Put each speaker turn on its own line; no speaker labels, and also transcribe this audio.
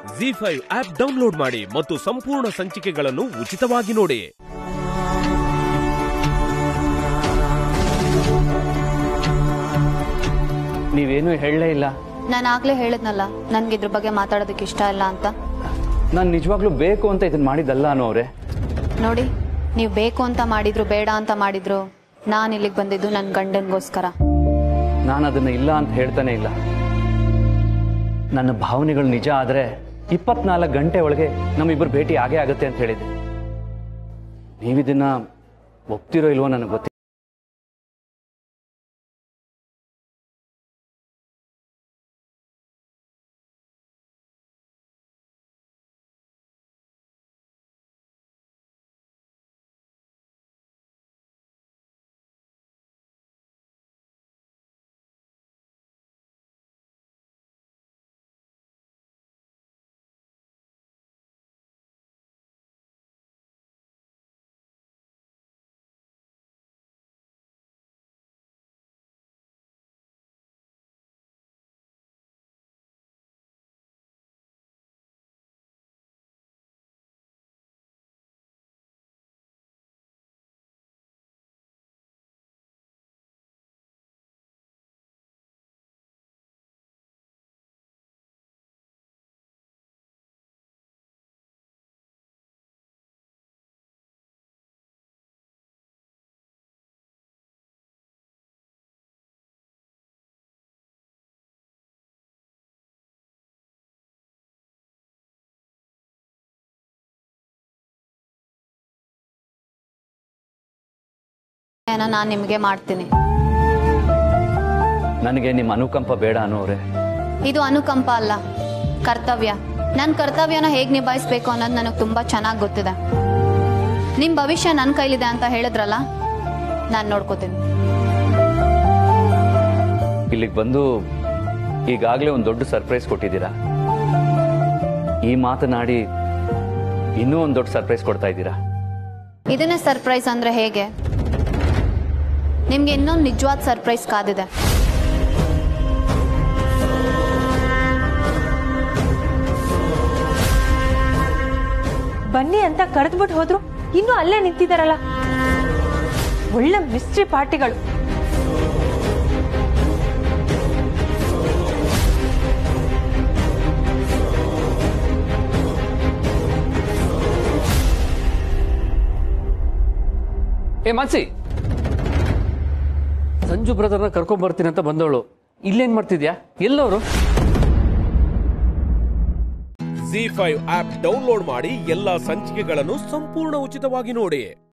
G five app download ಮಾಡಿ ಮತ್ತು ಸಂಪೂರ್ಣ ಸಂಚಿಕೆಗಳನ್ನು ಉಚಿತವಾಗಿ ನೋಡಿ
ನೀವೇನು ಹೇಳಲೇ ಇಲ್ಲ
ನಾನು ಆಗ್ಲೇ ಹೇಳಿದ್ನಲ್ಲ ನನ್ಗೆ ಇದ್ರ ಬಗ್ಗೆ ಮಾತಾಡೋದಕ್ಕೆ ಇಷ್ಟ ಇಲ್ಲ ಅಂತ
ನಾನು ನಿಜವಾಗ್ಲೂ ಬೇಕು ಅಂತ ಇದನ್ನ ಮಾಡಿದ್ದಲ್ಲ ಅನ್ನೋ ಅವ್ರೆ
ನೋಡಿ ನೀವು ಬೇಕು ಅಂತ ಮಾಡಿದ್ರು ಬೇಡ ಅಂತ ಮಾಡಿದ್ರು ನಾನು ಇಲ್ಲಿಗೆ ಬಂದಿದ್ದು ನನ್ನ ಗಂಡನ್ಗೋಸ್ಕರ
ನಾನು ಅದನ್ನ ಇಲ್ಲ ಅಂತ ಹೇಳ್ತಾನೆ ಇಲ್ಲ ನನ್ನ ಭಾವನೆಗಳು ನಿಜ ಆದ್ರೆ ಇಪ್ಪತ್ನಾಲ್ಕು ಗಂಟೆ ಒಳಗೆ ನಮ್ಮಿಬ್ಬರು ಭೇಟಿ ಆಗೇ ಆಗುತ್ತೆ ಅಂತ ಹೇಳಿದೆ ನೀವಿದನ್ನ ಒಪ್ತಿರೋ ಇಲ್ವೋ ನನಗೆ ಗೊತ್ತಿಲ್ಲ
ಏನೋ ನಾನು ನಿಮಗೆ ಮಾಡ್ತೀನಿ
ನನಗೆ ನಿಮ್ಮ ಅನುಕಂಪ ಬೇಡ ಅನ್ನೋರೆ
ಇದು ಅನುಕಂಪ ಅಲ್ಲ ಕರ್ತವ್ಯ ನನ್ನ ಕರ್ತವ್ಯನ ಹೇಗೆ ನಿಭಾಯಿಸ್ಬೇಕು ಅನ್ನೋದು ನನಗೆ ತುಂಬ ಚೆನ್ನಾಗಿ ಗೊತ್ತಿದೆ ನಿಮ್ಮ ಭವಿಷ್ಯ ನನ್ನ ಕೈಲಿದೆ ಅಂತ ಹೇಳಿದ್ರಲ್ಲ ನಾನು ನೋಡ್ಕೋತೀನಿ
ಇಲ್ಲಿಗೆ ಬಂದು ಈಗಾಗಲೇ ಒಂದು ದೊಡ್ಡ ಸರ್ಪ್ರೈಸ್ ಕೊಟ್ಟಿದ್ದೀರಾ ಈ ಮಾತನಾಡಿ ಇನ್ನೂ ಒಂದು ದೊಡ್ಡ ಸರ್ಪ್ರೈಸ್ ಕೊಡ್ತಾ ಇದ್ದೀರಾ
ಇದನ್ನೇ ಸರ್ಪ್ರೈಸ್ ಅಂದ್ರೆ ಹೇಗೆ ನಿಮ್ಗೆ ಇನ್ನೊಂದು ನಿಜವಾದ ಸರ್ಪ್ರೈಸ್ ಕಾದಿದೆ
ಬನ್ನಿ ಅಂತ ಕರೆದ್ಬಿಟ್ಟು ಹೋದ್ರು ಇನ್ನೂ ಅಲ್ಲೇ ನಿಂತಿದಾರಲ್ಲ ಒಳ್ಳೆ ಮಿಸ್ಟ್ರಿ ಪಾರ್ಟಿಗಳು
ಏ ಮಾನ್ಸಿ ಸಂಜು ಬ್ರದರ್ನ ಕರ್ಕೊಂಡ್ ಬರ್ತೀನಿ ಅಂತ ಬಂದವಳು ಇಲ್ಲೇನ್ ಮಾಡ್ತಿದ್ಯಾ ಎಲ್ಲವರು
ಜಿ ಫೈವ್ ಆಪ್ ಡೌನ್ಲೋಡ್ ಮಾಡಿ ಎಲ್ಲಾ ಸಂಚಿಕೆಗಳನ್ನು ಸಂಪೂರ್ಣ ಉಚಿತವಾಗಿ ನೋಡಿ